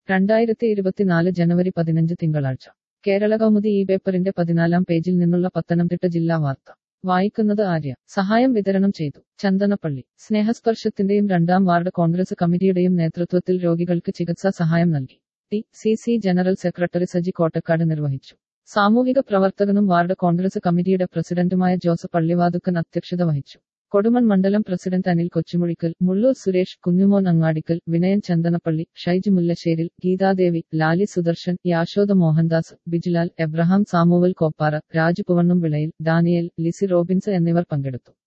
രണ്ടായിരത്തി ഇരുപത്തിനാല് ജനുവരി പതിനഞ്ച് തിങ്കളാഴ്ച കേരള കൗമുദി ഈ പേപ്പറിന്റെ പതിനാലാം പേജിൽ നിന്നുള്ള പത്തനംതിട്ട ജില്ലാ വാർത്ത വായിക്കുന്നത് ആര്യ സഹായം വിതരണം ചെയ്തു ചന്ദനപ്പള്ളി സ്നേഹസ്പർശത്തിന്റെയും രണ്ടാം വാർഡ് കോൺഗ്രസ് കമ്മിറ്റിയുടെയും നേതൃത്വത്തിൽ രോഗികൾക്ക് ചികിത്സാ സഹായം നൽകി T C C general secretary Saji Kottakkad നിർവഹിച്ചു സാമൂഹിക പ്രവർത്തകനും വാർഡ് കോൺഗ്രസ് കമ്മിറ്റിയുടെ പ്രസിഡന്റുമായ ജോസഫ് പള്ളിവാതുക്കൻ അധ്യക്ഷത വഹിച്ചു കൊടുമൺ മണ്ഡലം പ്രസിഡന്റ് അനിൽ കൊച്ചുമുളിക്കൽ മുള്ളൂർ സുരേഷ് കുഞ്ഞുമോൻ അങ്ങാടിക്കൽ വിനയൻ ചന്ദനപ്പള്ളി ഷൈജു മുല്ലശ്ശേരിൽ ഗീതാദേവി ലാലി സുദർശൻ യാശോദ മോഹൻദാസ് ബിജിലാൽ എബ്രഹാം സാമുവൽ കോപ്പാറ രാജു പുവണ്ണും വിളയിൽ ഡാനിയൽ ലിസി റോബിൻസ് എന്നിവർ പങ്കെടുത്തു